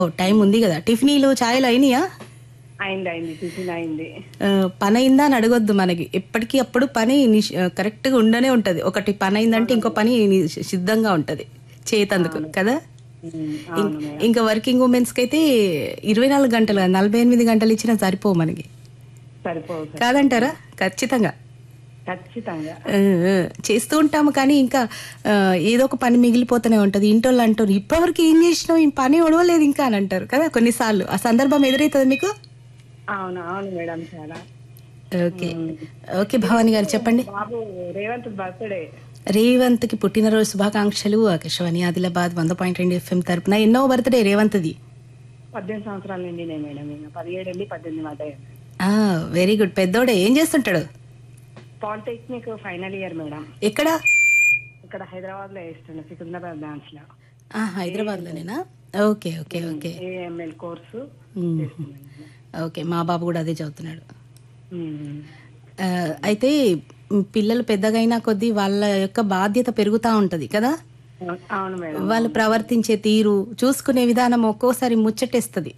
ఓ time ఉంది కదా టిఫినీలు ఛాయలు అయినాయా అయింది అయింది టిఫిన్ అయింది ఆ, పని అయిందా అని అడగొద్దు మనకి ఎప్పటికీ అప్పుడు పని నిష్- ఆ, కరెక్ట్గా ఉండనే ఉంటది ఒకటి పని అయిందంటే ఇంకో పని ని- సిద్ధంగా ఉంటది చేతందుకు కదా ఉమ్, ఇం- ఇంకా వర్కింగ్ ఉమెన్స్ కి అయితే ఇరవై నాలుగు గంటలు కాదు, నలభై ఎనిమిది గంటలు ఇచ్చినా సరిపోవు మనకి సరిపోదు సార్ కాదంటారా ఖచ్చితంగా ఖచ్చితంగా ఆ, ఆ, చేస్తూ ఉంటాము కానీ ఇంకా ఆ, ఏదో ఒక పని మిగిలిపోతూనే ఉంటది ఇంటోళ్ళు అంటారు ఇప్పటివరకు ఏం చేసినావు ఈ పని ఒడవలేదు ఇంకా అని అంటారు కదా కొన్నిసార్లు ఆ సందర్భం ఎదురవుతుంది మీకు అవును అవును మేడం చాలా ఓకే ఓకే భవాని గారు చెప్పండి బాబు రేవంత్ బర్త్డే రేవంత్కి పుట్టినరోజు శుభాకాంక్షలు ఆకాశవాణి ఆదిలాబాద్ వంద పాయింట్ రెండు ఎఫ్ఎం తరపున ఎన్నో బర్త్డే రేవంత్ది పద్దెనిమిది సంవత్సరాల నిండినాయి మేడం ఇంకా పదిహేడు వెళ్ళి పద్దెనిమిది మాట వెరీ గుడ్ పెద్దోడే ఏం చేస్తుంటాడు పాలిటెక్నిక్ ఫైనల్ ఇయర్ మేడం ఎక్కడ ఇక్కడ హైదరాబాద్ లో వేస్తుండే సికింద్రాబాద్ బ్రాంచ్ లో ఆ, హైదరాబాద్లోనేనా okay okay okay AML course మ్మ్. చేస్తున్నాను. ఓకే మా బాబు కూడా అదే చదువుతున్నాడు మ్మ్. ఆ, అయితే మ్, పిల్లలు పెద్దగైనా కొద్దీ వాళ్ళ యొక్క బాధ్యత పెరుగుతూ ఉంటది కదా అవును మేడం వాళ్ళు ప్రవర్తించే తీరు చూసుకునే విధానం ఒక్కోసారి ముచ్చటేస్తుంది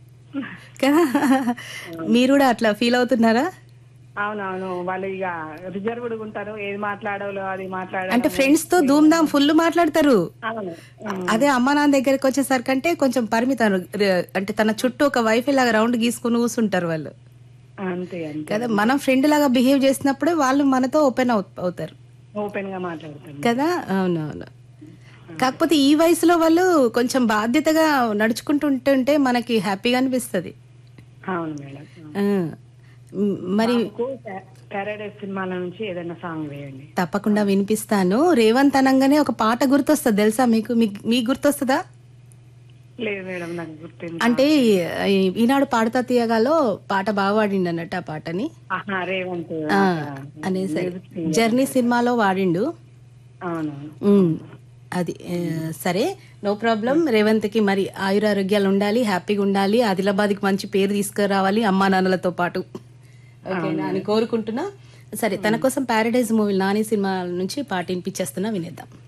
కదా మీరు కూడా అట్లా ఫీల్ అవుతున్నారా అవునవును వాళ్ళు ఇక రిజర్వ్డ్ ఉంటారు ఏది మాట్లాడాలో అది మాట్లాడాలి అంటే ఫ్రెండ్స్ తో ధూమ్ ధామ్ ఫుల్ మాట్లాడతారు అవును అదే అమ్మ నాన్న దగ్గరికి వచ్చేసరికంటే కొంచెం పరిమితం ర- అంటే తన చుట్టూ ఒక వైఫై లాగా రౌండ్ గీసుకుని కూర్చుంటారు వాళ్ళు అంతే అంతే కదా మనం ఫ్రెండ్ లాగా బిహేవ్ చేసినప్పుడే వాళ్ళు మనతో ఓపెన్ అవుతారు ఓపెన్ గా మాట్లాడతాను కదా అవునవును కాకపోతే ఈ వయసులో వాళ్ళు కొంచెం బాధ్యతగా నడుచుకుంటూ ఉంటుంటే మనకి హ్యాపీగా అనిపిస్తుంది అవును మేడం ఆ, మ్, మరి పారాడైజ్ సినిమాల నుంచి ఏదైనా సాంగ్ వేయండి తప్పకుండా వినిపిస్తాను రేవంత్ అనగానే ఒక పాట గుర్తొస్తుంది తెలుసా మీకు మీకు మీకు గుర్తొస్తుందా లేదు మేడం నాకు గుర్తుంది అంటే ఈ- ఈనాడు పాడతా తీయగాలో పాట బాగా వాడిండు అన్నట్టు ఆ పాటని ఆహా రేవంత్ ఆ, అనేసరి జర్నీ సినిమాలో వాడిండు అవునవును ఉమ్, అది ఆ, సరే నో ప్రాబ్లం రేవంత్కి మరి ఆయురారోగ్యాలు ఉండాలి హ్యాపీగా ఉండాలి ఆదిలాబాద్కి మంచి పేరు తీసుకురావాలి అమ్మా నాన్నలతో పాటు ఓకేనా అని కోరుకుంటున్నా సరే తన కోసం ప్యారడైజ్ మూవీ నాని సినిమా నుంచి పాట వినిపించేస్తున్నా వినేద్దాం